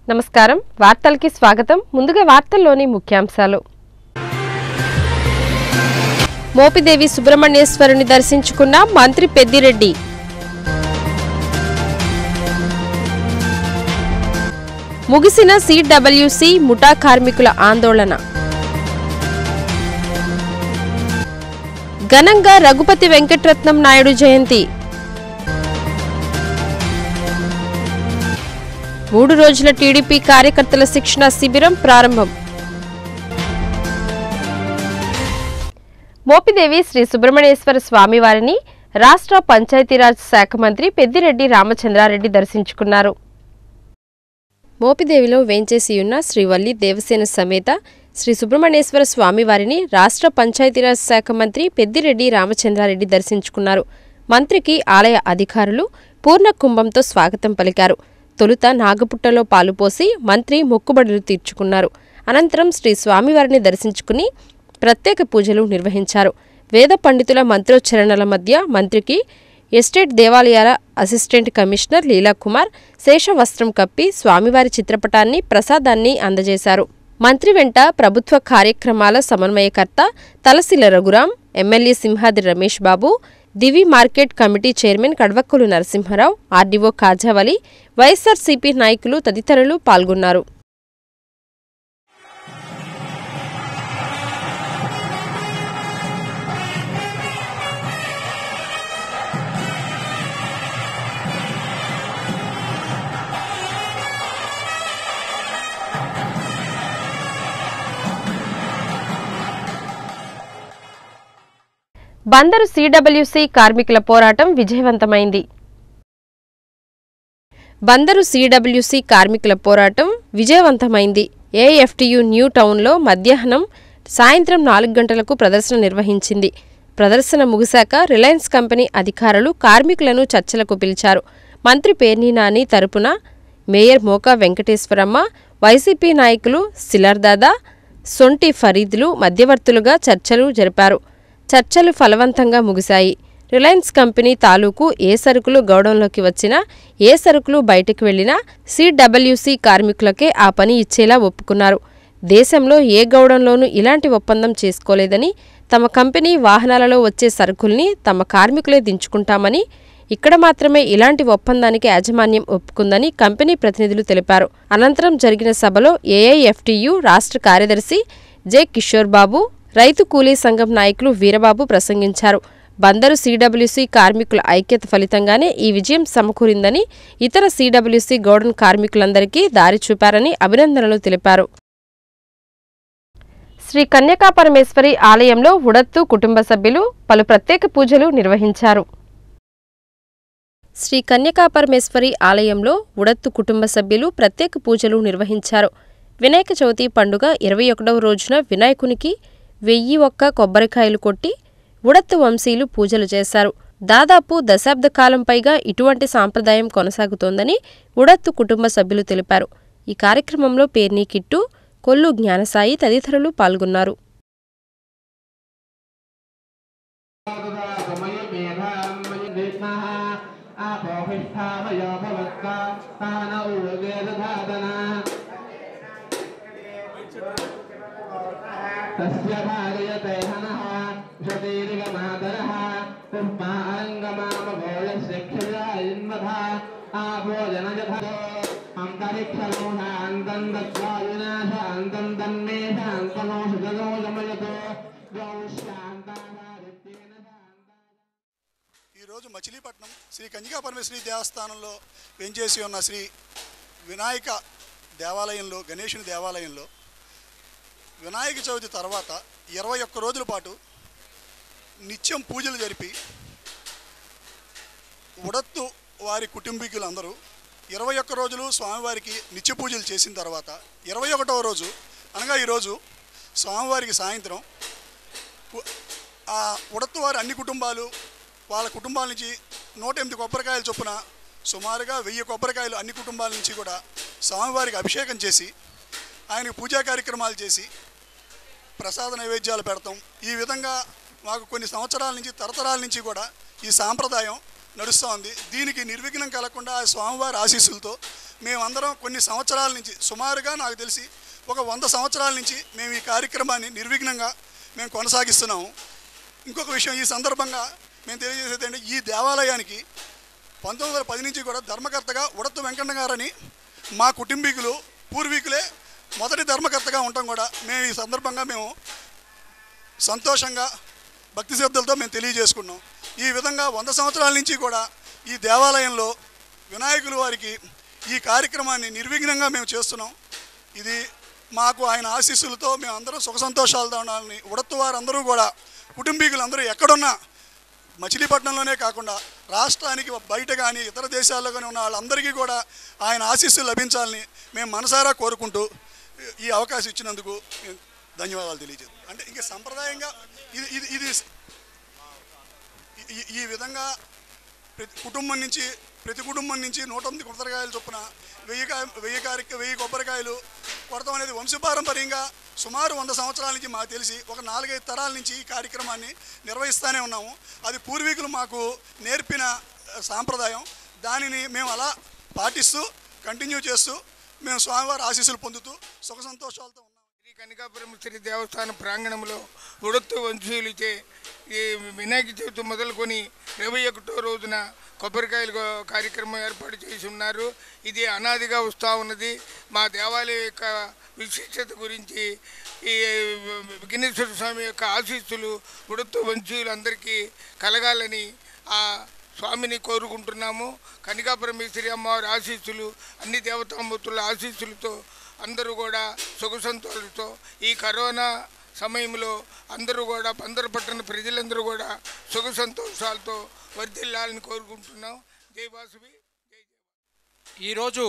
నమస్కారం వార్తలకి స్వాగతం ముందుగా వార్తల్లోని ముఖ్యాంశాలు మోపిదేవి సుబ్రహ్మణ్యేశ్వరుని దర్శించుకున్న మంత్రి పెద్దిరెడ్డి ముగిసిన సిడబ్ల్యూసి ముఠా కార్మికుల ఆందోళన ఘనంగా రఘుపతి వెంకటరత్నం నాయుడు జయంతి మూడు రోజుల టీడీపీ కార్యకర్తల శిక్షణ శిబిరం ప్రారంభం మోపిదేవి శ్రీ సుబ్రహ్మణ్యేశ్వర స్వామివారిని రాష్ట్ర పంచాయతీరాజ్ శాఖ మంత్రి పెద్దిరెడ్డి రామచంద్రారెడ్డి దర్శించుకున్నారు మోపిదేవిలో వేంచేసి ఉన్న శ్రీ వల్లి దేవసేన సమేత శ్రీ సుబ్రహ్మణ్యేశ్వర స్వామివారిని రాష్ట్ర పంచాయతీరాజ్ శాఖ మంత్రి పెద్దిరెడ్డి రామచంద్రారెడ్డి దర్శించుకున్నారు మంత్రికి ఆలయ అధికారులు పూర్ణ కుంభంతో స్వాగతం పలికారు తొలుత నాగపుట్టలో పాలుపోసి మంత్రి మొక్కుబడులు తీర్చుకున్నారు అనంతరం శ్రీ స్వామివారిని దర్శించుకుని ప్రత్యేక పూజలు నిర్వహించారు వేద పండితుల మంత్రోచ్చరణల మధ్య మంత్రికి ఎస్టేట్ దేవాలయాల అసిస్టెంట్ కమిషనర్ లీలాకుమార్ శేషవస్త్రం కప్పి స్వామివారి చిత్రపటాన్ని ప్రసాదాన్ని అందజేశారు మంత్రి వెంట ప్రభుత్వ కార్యక్రమాల సమన్వయకర్త Talasila Raghuram MLA Simhadri Ramesh Babu Divi market committee chairman Kadvakkulu Narasimharao RDO Kajavali YSRCP నాయకులు తదితరులు పాల్గొన్నారు బందరు సిడబ్ల్యూసి కార్మికుల పోరాటం విజయవంతమైంది బందరు సిడబ్ల్యూసి కార్మికుల పోరాటం విజయవంతమైంది ఏఎఫ్టియు న్యూ టౌన్లో మధ్యాహ్నం సాయంత్రం నాలుగు గంటలకు ప్రదర్శన నిర్వహించింది ప్రదర్శన ముగిశాక రిలయన్స్ కంపెనీ అధికారులు కార్మికులను చర్చలకు పిలిచారు మంత్రి పేర్ని నాని తరపున మేయర్ మోకా వెంకటేశ్వరమ్మ వైసీపీ నాయకులు సిలర్దాదా సొంటి ఫరీద్లు మధ్యవర్తులుగా చర్చలు జరిపారు చర్చలు ఫలవంతంగా ముగిశాయి రిలయన్స్ కంపెనీ తాలూకు ఏ సరుకులు గౌడంలోకి వచ్చినా ఏ సరుకులు బయటకు వెళ్లినా సిడబ్ల్యూసి కార్మికులకే ఆ పని ఇచ్చేలా ఒప్పుకున్నారు దేశంలో ఏ గౌడంలోనూ ఇలాంటి ఒప్పందం చేసుకోలేదని తమ కంపెనీ వాహనాలలో వచ్చే సరుకుల్ని తమ కార్మికులే దించుకుంటామని ఇక్కడ మాత్రమే ఇలాంటి ఒప్పందానికి యాజమాన్యం ఒప్పుకుందని కంపెనీ ప్రతినిధులు తెలిపారు అనంతరం జరిగిన సభలో ఏఐఎఫ్టియు రాష్ట్ర కార్యదర్శి జె కిషోర్ బాబు రైతు కూలీ సంఘం నాయకులు వీరబాబు ప్రసంగించారు బందరు సిడబ్ల్యూసి కార్మికుల ఐక్యత ఫలితంగానే ఈ విజయం సమకూరిందని ఇతర సిడబ్ల్యూసి గౌడన్ కార్మికులందరికీ దారి చూపారని అభినందనలు తెలిపారు శ్రీ కన్యకా పరమేశ్వరి ఆలయంలో ఉడత్తు కుటుంబ సభ్యులు పలు ప్రత్యేక పూజలు నిర్వహించారు శ్రీ కన్యకా పరమేశ్వరి ఆలయంలో ఉడత్తు కుటుంబ సభ్యులు ప్రత్యేక పూజలు నిర్వహించారు వినాయక చవితి పండుగ ఇరవై ఒకటవ రోజున వినాయకునికి వెయ్యి ఒక్క కొబ్బరికాయలు కొట్టి ఉడత్తు వంశీయులు పూజలు చేశారు దాదాపు దశాబ్ద కాలం పైగా ఇటువంటి సాంప్రదాయం కొనసాగుతోందని ఉడత్తు కుటుంబ సభ్యులు తెలిపారు ఈ కార్యక్రమంలో పేర్ని కిట్టు కొల్లు జ్ఞానసాయి తదితరులు పాల్గొన్నారు ఆపోహిష్టామయో భవత్వా తాన ఊర్వేదధాదన తస్య భాగయతే హనః షతీరిగమాదరః పుష్పాంగమామభోయస్య క్షయాయిన్వధ ఆభోజనజధో అంతరిక్షలో శాంతం దత్వాయునా శాంతం తన్మే శాంతనో సుతనో గమయతో గౌ శాంతాధారిత్యేన శాంతా ఈరోజు మచిలీపట్నం శ్రీ కన్యకా పరమేశ్వరి దేవస్థానంలో వెంచేసి ఉన్న శ్రీ వినాయక దేవాలయంలో గణేశుని దేవాలయంలో వినాయక చవితి తర్వాత ఇరవై ఒక్క రోజుల పాటు నిత్యం పూజలు జరిపి ఉడత్తు వారి కుటుంబీకులందరూ ఇరవై ఒక్క రోజులు స్వామివారికి నిత్య పూజలు చేసిన తర్వాత ఇరవై ఒకటవ రోజు అనగా ఈరోజు స్వామివారికి సాయంత్రం కు- ఆ ఉడత్తు వారి అన్ని కుటుంబాలు వాళ్ళ కుటుంబాల నుంచి నూట ఎనిమిది కొబ్బరికాయల చొప్పున సుమారుగా వెయ్యి కొబ్బరికాయలు అన్ని కుటుంబాల నుంచి కూడా స్వామివారికి అభిషేకం చేసి ఆయనకు పూజా కార్యక్రమాలు చేసి ప్రసాద నైవేద్యాలు పెడతాం ఈ విధంగా మాకు కొన్ని సంవత్సరాల నుంచి తరతరాల నుంచి కూడా ఈ సాంప్రదాయం నడుస్తూ ఉంది దీనికి నిర్విఘ్నం కలగకుండా ఆ స్వామివారి ఆశీస్సులతో మేమందరం కొన్ని సంవత్సరాల నుంచి సుమారుగా నాకు తెలిసి ఒక వంద సంవత్సరాల నుంచి మేము ఈ కార్యక్రమాన్ని నిర్విఘ్నంగా మేము కొనసాగిస్తున్నాము ఇంకొక విషయం ఈ సందర్భంగా మేము తెలియజేసేది అంటే ఈ దేవాలయానికి పంతొమ్మిది వందల పది నుంచి కూడా ధర్మకర్తగా ఉడత్తు వెంకన్న గారని మా కుటుంబీకులు పూర్వీకులే మొదటి ధర్మకర్తగా ఉండటం కూడా మేము ఈ సందర్భంగా మేము సంతోషంగా భక్తి శ్రద్ధలతో మేము తెలియజేసుకున్నాం ఈ విధంగా వంద సంవత్సరాల నుంచి కూడా ఈ దేవాలయంలో వినాయకుల వారికి ఈ కార్యక్రమాన్ని నిర్విఘ్నంగా మేము చేస్తున్నాం ఇది మాకు ఆయన ఆశీస్సులతో మేము అందరం సుఖ సంతోషాలతో ఉండాలని ఉడత్తు వారందరూ కూడా కుటుంబీకులందరూ ఎక్కడున్నా మచిలీపట్నంలోనే కాకుండా రాష్ట్రానికి బయట కానీ ఇతర దేశాల్లో కానీ ఉన్న వాళ్ళందరికీ కూడా ఆయన ఆశీస్సులు లభించాలని మేము మనసారా కోరుకుంటూ ఈ అవకాశం ఇచ్చినందుకు మేము ధన్యవాదాలు తెలియజేస్తాం అంటే ఇంకా సంప్రదాయంగా ఇది ఇది ఇది ఈ- ఈ విధంగా ప్రతి కుటుంబం నుంచి ప్రతి కుటుంబం నుంచి నూట తొమ్మిది కొబ్బరికాయలు చొప్పున వెయ్యి కాయ వెయ్యి కారి వెయ్యి కొబ్బరికాయలు కొడతాం అనేది వంశపారంపర్యంగా సుమారు వంద సంవత్సరాల నుంచి మాకు తెలిసి ఒక నాలుగైదు తరాల నుంచి ఈ కార్యక్రమాన్ని నిర్వహిస్తూనే ఉన్నాము అది పూర్వీకులు మాకు నేర్పిన ఆ, సాంప్రదాయం దానిని మేము అలా పాటిస్తూ కంటిన్యూ చేస్తూ మేము స్వామివారి ఆశీస్సులు పొందుతూ సుఖ సంతోషాలతో ఉన్నాం శ్రీ కనకాపురం శ్రీ దేవస్థాన ప్రాంగణంలో ఉడత్తు వంశీయులచే ఈ వినాయక చవితి మొదలుకొని ఇరవై ఒకటో రోజున కొబ్బరికాయలు కో- కార్యక్రమం ఏర్పాటు చేసి ఉన్నారు ఇది అనాదిగా వస్తూ ఉన్నది మా దేవాలయం యొక్క విశిష్టత గురించి ఈ విఘ్నేశ్వర స్వామి యొక్క ఆశీస్సులు ఉడత్తు వంశీయులందరికీ కలగాలని ఆ స్వామిని కోరుకుంటున్నాము కనికాపరమేశ్వరి అమ్మవారి ఆశీస్సులు అన్ని దేవతామూర్తుల ఆశీస్సులతో అందరూ కూడా సుఖ సంతోషాలతో ఈ కరోనా సమయంలో అందరూ కూడా పందరు పట్టణ ప్రజలందరూ కూడా సుఖ సంతోషాలతో వర్ధిల్లాలని కోరుకుంటున్నాం జై వాసువి జై జై ఈరోజు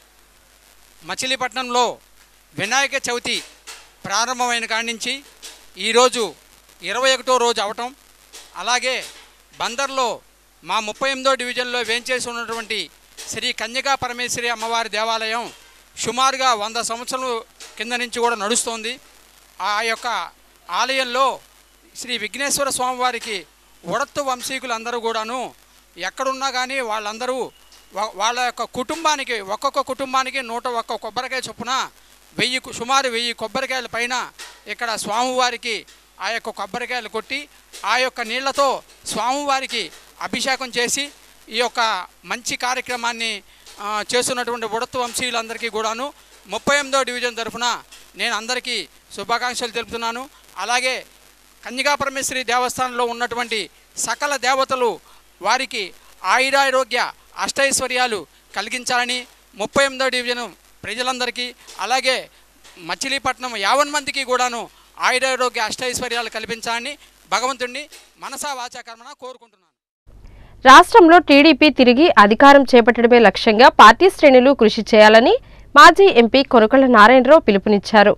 మచిలీపట్నంలో వినాయక చవితి ప్రారంభమైన కాడి నుంచి ఈరోజు ఇరవై ఒకటో రోజు అవటం అలాగే బందర్లో మా ముప్పై ఎనిమిదో డివిజన్లో వేంచేసి ఉన్నటువంటి శ్రీ కన్యకా పరమేశ్వరి అమ్మవారి దేవాలయం సుమారుగా వంద సంవత్సరాల కింద నుంచి కూడా నడుస్తోంది ఆ యొక్క ఆలయంలో శ్రీ విఘ్నేశ్వర స్వామివారికి ఉడత్తు వంశీకులందరూ కూడాను ఎక్కడున్నా కానీ వాళ్ళందరూ వా- వాళ్ళ యొక్క కుటుంబానికి ఒక్కొక్క కుటుంబానికి నూట ఒక్క కొబ్బరికాయ చొప్పున వెయ్యి కు- సుమారు వెయ్యి కొబ్బరికాయల పైన ఇక్కడ స్వామివారికి ఆ యొక్క కొబ్బరికాయలు కొట్టి ఆ యొక్క నీళ్లతో స్వామివారికి అభిషేకం చేసి ఈ యొక్క మంచి కార్యక్రమాన్ని ఆ, చేస్తున్నటువంటి ఉడత్తు వంశీయులందరికీ కూడాను ముప్పై ఎనిమిదో డివిజన్ తరఫున నేను అందరికీ శుభాకాంక్షలు తెలుపుతున్నాను అలాగే కన్యకా పరమేశ్వరి దేవస్థానంలో ఉన్నటువంటి సకల దేవతలు వారికి ఆయురారోగ్య అష్టైశ్వర్యాలు కలిగించాలని ముప్పై ఎనిమిదో డివిజన్ ప్రజలందరికీ అలాగే మచిలీపట్నం యావన్ మందికి కూడాను ఆయురారోగ్య అష్టైశ్వర్యాలు కల్పించాలని భగవంతుణ్ణి మనసా వాచా కర్మన కోరుకుంటున్నాను రాష్ట్రంలో టీడీపీ తిరిగి అధికారం చేపట్టడమే లక్ష్యంగా పార్టీ శ్రేణులు కృషి చేయాలని మాజీ ఎంపీ కొనకళ్ళ నారాయణరావు పిలుపునిచ్చారు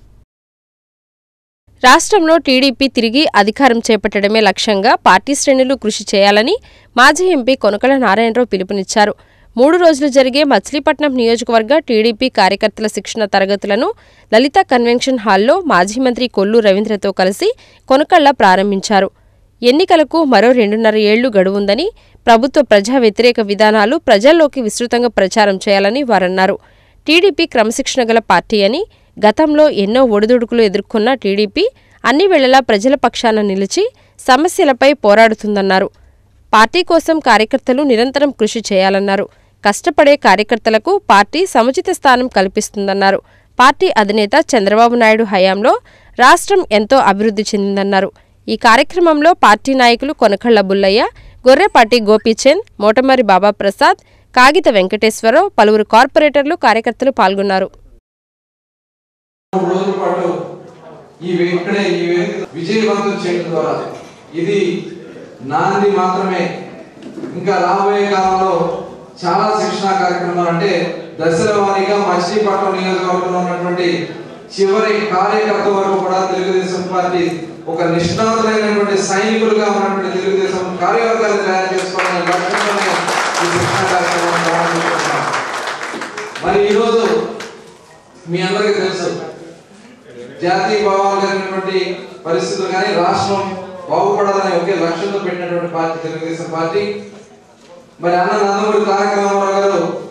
రాష్ట్రంలో టీడీపీ తిరిగి అధికారం చేపట్టడమే లక్ష్యంగా పార్టీ శ్రేణులు కృషి చేయాలని మాజీ ఎంపీ కొనకళ్ళ నారాయణరావు పిలుపునిచ్చారు మూడు రోజులు జరిగే మచిలీపట్నం నియోజకవర్గ టీడీపీ కార్యకర్తల శిక్షణ తరగతులను లలిత కన్వెన్షన్ హాల్లో మాజీ మంత్రి కొల్లు రవీంద్రతో కలిసి కొనకళ్ళ ప్రారంభించారు ఎన్నికలకు మరో రెండున్నర ఏళ్లు గడువుందని ప్రభుత్వ ప్రజా వ్యతిరేక విధానాలు ప్రజల్లోకి విస్తృతంగా ప్రచారం చేయాలని వారన్నారు టీడీపీ క్రమశిక్షణ గల పార్టీ అని గతంలో ఎన్నో ఒడిదుడుకులు ఎదుర్కొన్న టీడీపీ అన్ని వేళలా ప్రజల పక్షాన నిలిచి సమస్యలపై పోరాడుతుందన్నారు పార్టీ కోసం కార్యకర్తలు నిరంతరం కృషి చేయాలన్నారు కష్టపడే కార్యకర్తలకు పార్టీ సముచిత స్థానం కల్పిస్తుందన్నారు పార్టీ అధినేత చంద్రబాబు నాయుడు హయాంలో రాష్ట్రం ఎంతో అభివృద్ధి చెందిందన్నారు ఈ కార్యక్రమంలో పార్టీ నాయకులు కొనకళ్ళ బుల్లయ్య గొర్రెపాటి గోపీచంద్ మోటమరి బాబా ప్రసాద్ కాగిత వెంకటేశ్వరరావు పలువురు కార్పొరేటర్లు కార్యకర్తలు పాల్గొన్నారు మూడు రోజుల పాటు ఈ వే- ఇక్కడే ఈ వేదిక విజయవంతం చేయడం ద్వారా ఇది నాంది మాత్రమే ఇంకా రాబోయే కాలంలో చాలా శిక్షణా కార్యక్రమాలు అంటే దశల వారీగా మచిలీపట్నం నియోజకవర్గంలో ఉన్నటువంటి చివరి కార్యకర్త వరకు కూడా తెలుగుదేశం పార్టీ ఒక నిష్ణాతులైనటువంటి సైనికులుగా ఉన్నటువంటి తెలుగుదేశం కార్యవర్గాలను తయారు చేసుకోవాలనే లక్ష్యంతోనే ఈ శిక్షణా కార్యక్రమాన్ని ప్రారంభించుకుంటున్నాం మరి ఈరోజు మీ అందరికీ తెలుసు జాతీయ భావాలు కలిగినటువంటి పరిస్థితులు కానీ రాష్ట్రం బాగుపడాలనే ఒకే లక్ష్యంతో పెట్టినటువంటి పార్టీ తెలుగుదేశం పార్టీ మరి అన్న నందమూరి తారక రామారావు గారు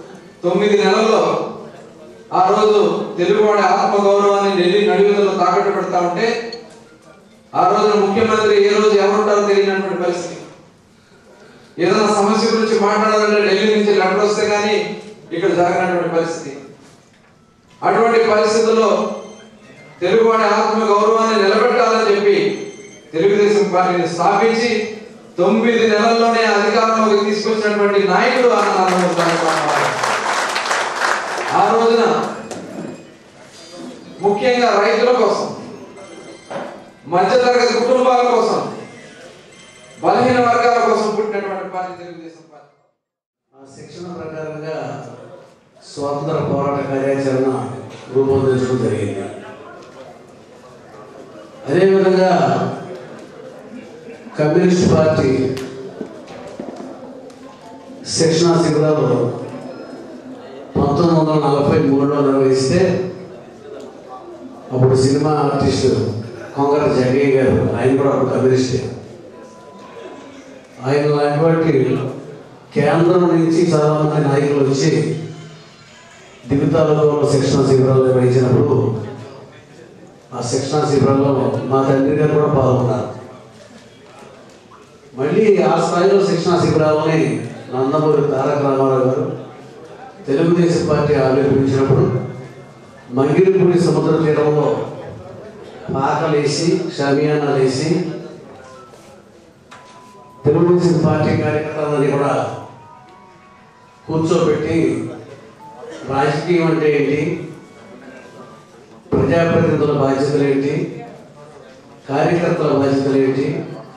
తొమ్మిది నెలల్లో ఆ రోజు తెలుగువాడి ఆత్మగౌరవాన్ని ఢిల్లీ నడివిదలో తాకట్టు పెడతా ఉంటే ఆ రోజున ముఖ్యమంత్రి ఏ రోజు ఎవరుంటారో తెలియనటువంటి పరిస్థితి ఏదైనా సమస్య గురించి మాట్లాడాలంటే ఢిల్లీ నుంచి లెటర్ వస్తే కానీ ఇక్కడ జరగనటువంటి పరిస్థితి అటువంటి పరిస్థితుల్లో తెలుగువాడి ఆత్మ గౌరవాన్ని నిలబెట్టాలని చెప్పి తెలుగుదేశం పార్టీని స్థాపించి తొమ్మిది నెలల్లోనే అధికారంలోకి తీసుకొచ్చినటువంటి నాయకుడు ఆనందరావు గారు. ఆ రోజున ముఖ్యంగా రైతుల కోసం మధ్యతరగతి కుటుంబాల కోసం బలహీన వర్గాల కోసం పుట్టినటువంటి పార్టీ తెలుగుదేశం పార్టీ ఆ శిక్షణ ప్రకారంగా స్వాతంత్ర పోరాట కార్యాచరణ రూపొందించడం జరిగింది అదేవిధంగా కమ్యూనిస్ట్ పార్టీ శిక్షణ శిబిరాలు పంతొమ్మిది వందల నలభై మూడులో నిర్వహిస్తే అప్పుడు సినిమా ఆర్టిస్టు కొంగర జగ్గయ్య గారు ఆయన కూడా అప్పుడు కమ్యూనిస్టే ఆయన లాంటి కేంద్రం నుంచి చాలా మంది నాయకులు వచ్చి దిగుతాలలో శిక్షణ శిబిరాలు నిర్వహించినప్పుడు ఆ శిక్షణ శిబిరాల్లో మా తండ్రి గారు కూడా పాల్గొన్నారు మళ్ళీ ఆ స్థాయిలో శిక్షణ శిబిరాలని నందమూరి తారక రామారావు గారు తెలుగుదేశం పార్టీ ఆవిర్భవించినప్పుడు మంగిరిపూడి సముద్ర తీరంలో పాకలేసి షమియానాలు వేసి తెలుగుదేశం పార్టీ కార్యకర్తలని కూడా కూర్చోబెట్టి రాజకీయం అంటే ఏంటి ప్రజాప్రతినిధుల బాధ్యతలు ఏంటి కార్యకర్తల బాధ్యతలు ఏంటి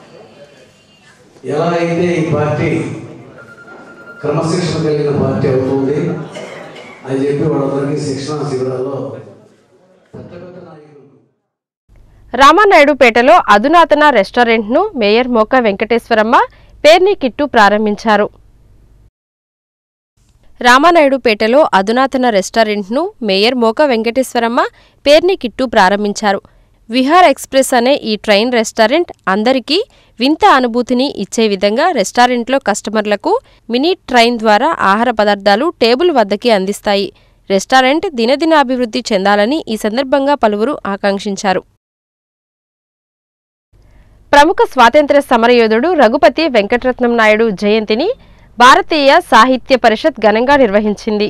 ఎలా అయితే ఈ పార్టీ క్రమశిక్షణ కలిగిన పార్టీ అవుతుంది అని చెప్పి వాళ్ళందరికీ శిక్షణ శిబిరాల్లో పెద్ద పెద్ద నాయకులు రామానాయుడుపేటలో అధునాతన రెస్టారెంట్ను మేయర్ మోక వెంకటేశ్వరమ్మ పేర్ని కిట్టు ప్రారంభించారు రామానాయుడుపేటలో అధునాతన రెస్టారెంట్ను మేయర్ మోక వెంకటేశ్వరమ్మ పేర్ని కిట్టు ప్రారంభించారు విహార్ ఎక్స్ప్రెస్ అనే ఈ ట్రైన్ రెస్టారెంట్ అందరికీ వింత అనుభూతిని ఇచ్చే విధంగా రెస్టారెంట్లో కస్టమర్లకు మినీ ట్రైన్ ద్వారా ఆహార పదార్థాలు టేబుల్ వద్దకి అందిస్తాయి రెస్టారెంట్ దినదినాభివృద్ధి చెందాలని ఈ సందర్భంగా పలువురు ఆకాంక్షించారు ప్రముఖ స్వాతంత్ర్య సమరయోధుడు రఘుపతి వెంకటరత్నం నాయుడు జయంతిని భారతీయ సాహిత్య పరిషత్ ఘనంగా నిర్వహించింది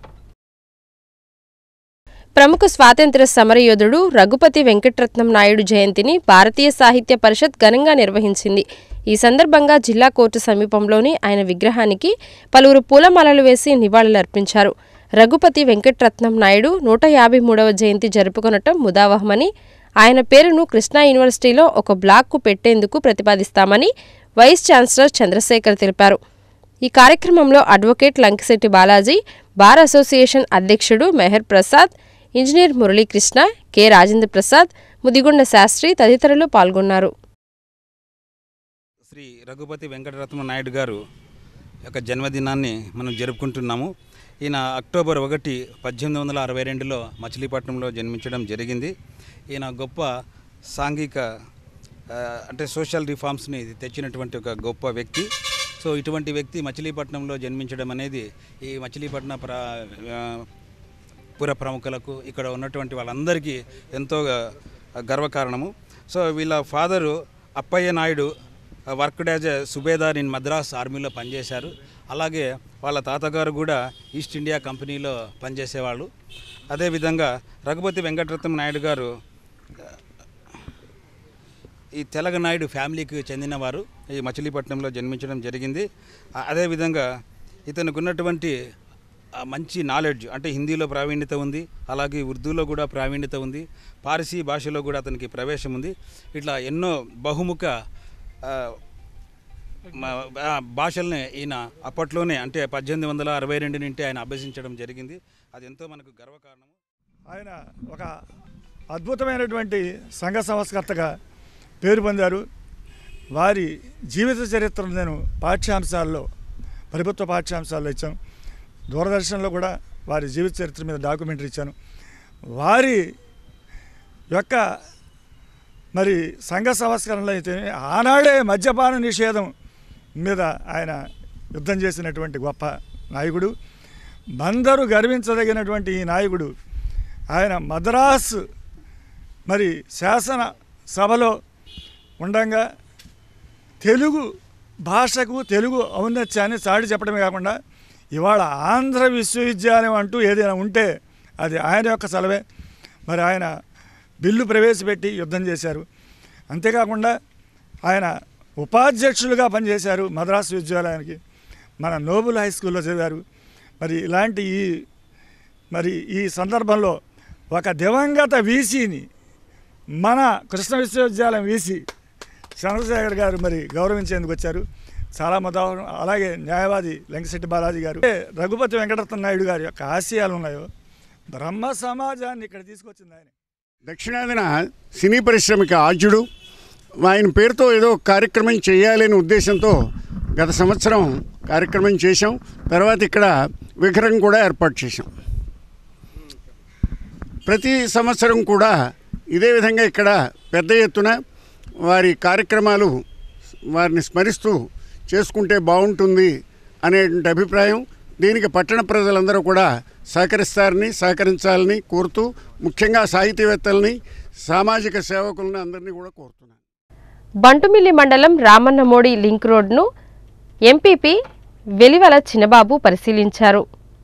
ప్రముఖ స్వాతంత్ర్య సమరయోధుడు రఘుపతి వెంకటరత్నం నాయుడు జయంతిని భారతీయ సాహిత్య పరిషత్ ఘనంగా నిర్వహించింది ఈ సందర్భంగా జిల్లా కోర్టు సమీపంలోని ఆయన విగ్రహానికి పలువురు పూలమాలలు వేసి నివాళులర్పించారు రఘుపతి వెంకటరత్నం నాయుడు నూట యాభై మూడవ జయంతి జరుపుకొనటం ముదావహమని ఆయన పేరును కృష్ణా యూనివర్సిటీలో ఒక బ్లాక్కు పెట్టేందుకు ప్రతిపాదిస్తామని వైస్ ఛాన్సలర్ చంద్రశేఖర్ తెలిపారు ఈ కార్యక్రమంలో advocate Lankisetti Balaji bar association అధ్యక్షుడు మెహర్ ప్రసాద్ ఇంజనీర్ మురళీకృష్ణ కె రాజేంద్ర ప్రసాద్ ముదిగొండ శాస్త్రి తదితరులు పాల్గొన్నారు శ్రీ రఘుపతి వెంకటరత్న నాయుడు గారు యొక్క జన్మదినాన్ని మనం జరుపుకుంటున్నాము ఈయన అక్టోబర్ ఒకటి పద్దెనిమిది వందల అరవై రెండులో మచిలీపట్నంలో జన్మించడం జరిగింది ఈయన గొప్ప సాంఘిక ఆ, అంటే సోషల్ రిఫార్మ్స్ని తెచ్చినటువంటి ఒక గొప్ప వ్యక్తి సో ఇటువంటి వ్యక్తి మచిలీపట్నంలో జన్మించడం అనేది ఈ మచిలీపట్నం ప్ర ఆ, పుర ప్రముఖులకు ఇక్కడ ఉన్నటువంటి వాళ్ళందరికీ ఎంతో గర్వకారణము సో వీళ్ళ father Appaiah Naidu worked as a subedar in Madras ఆర్మీలో పనిచేశారు అలాగే వాళ్ళ తాతగారు కూడా ఈస్ట్ ఇండియా కంపెనీలో పనిచేసేవాళ్ళు అదేవిధంగా రఘుపతి వెంకటరత్నం నాయుడు గారు ఈ తెలగనాయుడు ఫ్యామిలీకి చెందినవారు ఈ మచిలీపట్నంలో జన్మించడం జరిగింది ఆ- అదేవిధంగా ఇతనికి ఉన్నటువంటి ఆ, మంచి నాలెడ్జ్ అంటే హిందీలో ప్రావీణ్యత ఉంది అలాగే ఉర్దూలో కూడా ప్రావీణ్యత ఉంది పారసీ భాషలో కూడా అతనికి ప్రవేశం ఉంది ఇట్లా ఎన్నో బహుముఖ ఆ, మ- ఆ, భాషల్ని ఈయన అప్పట్లోనే అంటే పద్దెనిమిది వందల అరవై రెండు నుండి ఆయన అభ్యసించడం జరిగింది అది ఎంతో మనకు గర్వకారణము ఆయన ఒక అద్భుతమైనటువంటి సంఘ సంస్కర్తగా పేరు పొందారు వారి జీవిత చరిత్రను నేను పాఠ్యాంశాల్లో ప్రభుత్వ పాఠ్యాంశాల్లో ఇచ్చాను దూరదర్శన్లో కూడా వారి జీవిత చరిత్ర మీద డాక్యుమెంటరీ ఇచ్చాను వారి యొక్క మరి సంఘ సంస్కరణలో అయితే ఆనాడే మద్యపాన నిషేధం మీద ఆయన యుద్ధం చేసినటువంటి గొప్ప నాయకుడు అందరూ గర్వించదగినటువంటి ఈ నాయకుడు ఆయన మద్రాస్ మరి శాసన సభలో ఉండంగా తెలుగు భాషకు తెలుగు ఔన్నత్యాన్ని చాటి చెప్పడమే కాకుండా ఇవాళ ఆంధ్ర విశ్వవిద్యాలయం అంటూ ఏదైనా ఉంటే అది ఆయన యొక్క సెలవే మరి ఆయన బిల్లు ప్రవేశపెట్టి యుద్ధం చేశారు అంతేకాకుండా ఆయన ఉపాధ్యక్షులుగా పనిచేశారు మద్రాసు విశ్వవిద్యాలయానికి మన నోబుల్ హై స్కూల్లో చదివారు మరి ఇలాంటి ఈ మరి ఈ సందర్భంలో ఒక దివంగత వీసీని మన కృష్ణ విశ్వవిద్యాలయం వీసీ చంద్రశేఖర్ గారు మరి గౌరవించేందుకు వచ్చారు చాలా మతం అలాగే న్యాయవాది లింగశెట్టి బాలాజీ గారు ఏ రఘుపతి వెంకటరత్న నాయుడు గారి యొక్క ఆశయాలు ఉన్నాయో బ్రహ్మ సమాజాన్ని ఇక్కడ తీసుకొచ్చింది ఆయన దక్షిణాదిన సినీ పరిశ్రమకి ఆద్యుడు ఆయన పేరుతో ఏదో ఒక కార్యక్రమం చేయాలనే ఉద్దేశంతో గత సంవత్సరం కార్యక్రమం చేశాం తర్వాత ఇక్కడ విగ్రహం కూడా ఏర్పాటు చేశాం ప్రతి సంవత్సరం కూడా ఇదే విధంగా ఇక్కడ పెద్ద ఎత్తున వారి కార్యక్రమాలు వారిని స్మరిస్తూ చేసుకుంటే బాగుంటుంది అనేటువంటి అభిప్రాయం దీనికి పట్టణ ప్రజలందరూ కూడా సహకరిస్తారని సహకరించాలని కోరుతూ ముఖ్యంగా సాహితీవేత్తల్ని సామాజిక సేవకులని అందరినీ కూడా కోరుతున్నాను బంటుమిల్లి మండలం రామన్నమోడి లింక్ రోడ్ను ఎంపీపీ వెలివల చిన్నబాబు పరిశీలించారు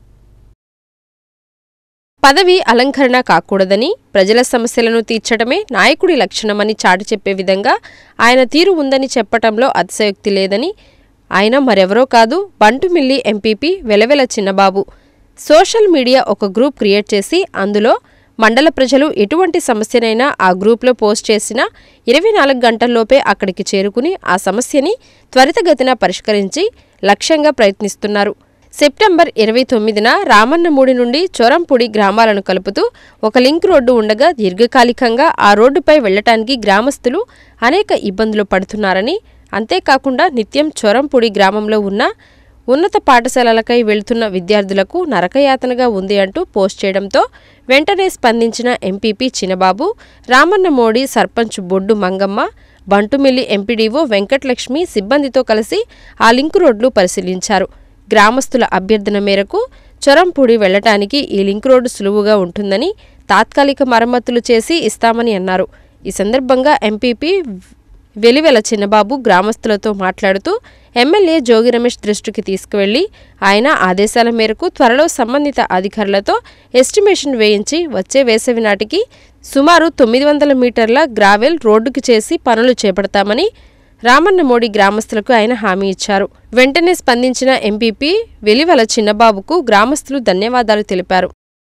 పదవి అలంకరణ కాకూడదని ప్రజల సమస్యలను తీర్చడమే నాయకుడి లక్షణమని చాటి చెప్పే విధంగా ఆయన తీరు ఉందని చెప్పటంలో అతిశయోక్తి లేదని ఆయన మరెవరో కాదు Bantumilli MPP Velavela Chinnababu social media ఒక గ్రూప్ క్రియేట్ చేసి అందులో మండల ప్రజలు ఎటువంటి సమస్యనైనా ఆ గ్రూప్లో పోస్ట్ చేసినా ఇరవై నాలుగు గంటల్లోపే అక్కడికి చేరుకుని ఆ సమస్యని త్వరితగతిన పరిష్కరించి లక్ష్యంగా ప్రయత్నిస్తున్నారు సెప్టెంబర్ ఇరవై తొమ్మిదిన రామన్నమూడి నుండి చొరంపూడి గ్రామాలను కలుపుతూ ఒక లింక్ రోడ్డు ఉండగా దీర్ఘకాలికంగా ఆ రోడ్డుపై వెళ్లటానికి గ్రామస్తులు అనేక ఇబ్బందులు పడుతున్నారని అంతేకాకుండా నిత్యం చొరంపూడి గ్రామంలో ఉన్న ఉన్నత పాఠశాలలకై వెళ్తున్న విద్యార్థులకు నరకయాతనగా ఉంది అంటూ పోస్ట్ చేయడంతో వెంటనే స్పందించిన ఎంపీపీ చినబాబు రామన్నమోడి సర్పంచ్ బొడ్డు మంగమ్మ బంటుమిల్లి ఎంపీడీఓ వెంకటలక్ష్మి సిబ్బందితో కలిసి ఆ లింకు రోడ్లు పరిశీలించారు గ్రామస్తుల అభ్యర్థన మేరకు చొరంపూడి వెళ్లటానికి ఈ లింక్ రోడ్డు సులువుగా ఉంటుందని తాత్కాలిక మరమ్మతులు చేసి ఇస్తామని అన్నారు ఈ సందర్భంగా ఎంపీపీ వెలివెల చిన్నబాబు గ్రామస్తులతో మాట్లాడుతూ ఎమ్మెల్యే జోగి రమేష్ దృష్టికి తీసుకువెళ్లి ఆయన ఆదేశాల మేరకు త్వరలో సంబంధిత అధికారులతో ఎస్టిమేషన్ వేయించి వచ్చే వేసవి నాటికి సుమారు తొమ్మిది వందల మీటర్ల గ్రావెల్ రోడ్డుకి చేసి పనులు చేపడతామని రామన్నమోడి గ్రామస్తులకు ఆయన హామీ ఇచ్చారు వెంటనే స్పందించిన ఎంపీపీ వెలివెల చిన్నబాబుకు గ్రామస్తులు ధన్యవాదాలు తెలిపారు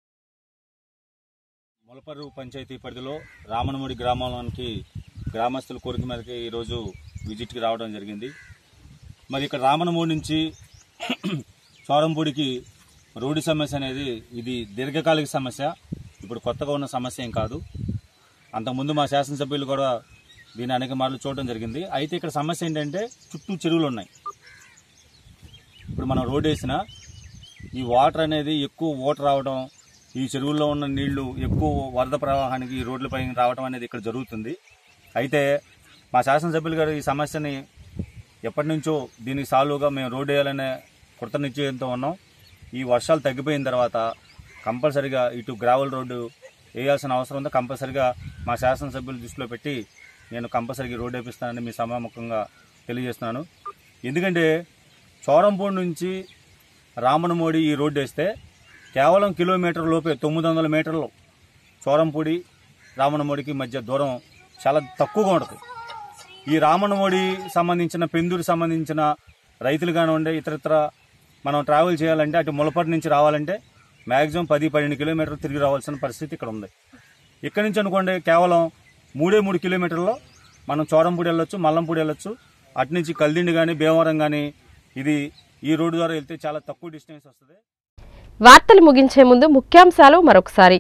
మొలపర్రు పంచాయతీ పరిధిలో రామనముడి గ్రామంలోనికి గ్రామస్తుల కోరిక మేరకు ఈరోజు విజిట్కి రావడం జరిగింది మరి ఇక్కడ రామనమూడి నుంచి చోరంపూడికి రోడ్డు సమస్య అనేది ఇది దీర్ఘకాలిక సమస్య ఇప్పుడు కొత్తగా ఉన్న సమస్య ఏం కాదు అంతకుముందు మా శాసనసభ్యులు కూడా దీన్ని అనేక మార్లు చూడడం జరిగింది అయితే ఇక్కడ సమస్య ఏంటంటే చుట్టూ చెరువులు ఉన్నాయి ఇప్పుడు మనం రోడ్డు వేసినా ఈ వాటర్ అనేది ఎక్కువ వాటర్ రావడం ఈ చెరువుల్లో ఉన్న నీళ్లు ఎక్కువ వరద ప్రవాహానికి ఈ రోడ్లపై రావడం అనేది ఇక్కడ జరుగుతుంది అయితే మా శాసనసభ్యులు గారు ఈ సమస్యని ఎప్పటి నుంచో దీనికి సాల్వ్గా మేము రోడ్డు వేయాలనే కృత నిశ్చయంతో ఉన్నాం ఈ వర్షాలు తగ్గిపోయిన తర్వాత కంపల్సరిగా ఇటు గ్రావెల్ రోడ్డు వేయాల్సిన అవసరం ఉందో కంపల్సరిగా మా శాసనసభ్యులు దృష్టిలో పెట్టి నేను కంపల్సరిగా రోడ్డు వేపిస్తానని మీ సభాముఖంగా తెలియజేస్తున్నాను ఎందుకంటే చోరంపూడి నుంచి రామనమోడి ఈ రోడ్డు వేస్తే కేవలం కిలోమీటర్ లోపే తొమ్మిది వందల మీటర్లు చోరంపూడి రామనమోడికి మధ్య దూరం చాలా తక్కువగా ఉంటుంది ఈ రామనమోడి సంబంధించిన పెందూరు సంబంధించిన రైతులు కానివ్వండి ఇతరత్ర మనం ట్రావెల్ చేయాలంటే అటు ములపటి నుంచి రావాలంటే మ్యాక్సిమం పది పన్నెండు కిలోమీటర్లు తిరిగి రావాల్సిన పరిస్థితి ఇక్కడ ఉంది ఇక్కడ నుంచి అనుకోండి కేవలం మూడే మూడు కిలోమీటర్లో మనం చోరంపూడి వెళ్ళొచ్చు మల్లంపూడి వెళ్ళొచ్చు అటు నుంచి కల్దిండి కానీ భీమవరం కానీ ఇది ఈ రోడ్డు ద్వారా వెళ్తే చాలా తక్కువ డిస్టెన్స్ వస్తుంది వార్తలు ముగించే ముందు ముఖ్యాంశాలు మరొకసారి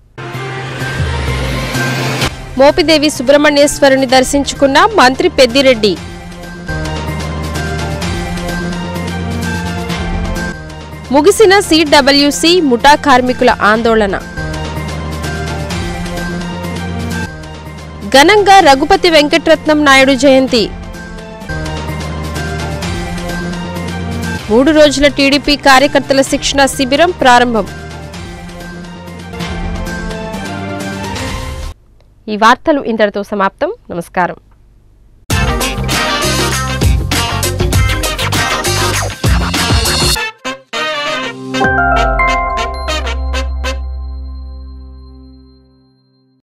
మోపిదేవి సుబ్రహ్మణ్యేశ్వరుని దర్శించుకున్న మంత్రి పెద్దిరెడ్డి ముగిసిన సిడబ్ల్యూసి ముఠా కార్మికుల ఆందోళన ఘనంగా రఘుపతి వెంకటరత్నం నాయుడు జయంతి మూడు రోజుల టీడీపీ కార్యకర్తల శిక్షణ శిబిరం ప్రారంభం ఈ వార్తలు ఇంతటితో సమాప్తం నమస్కారం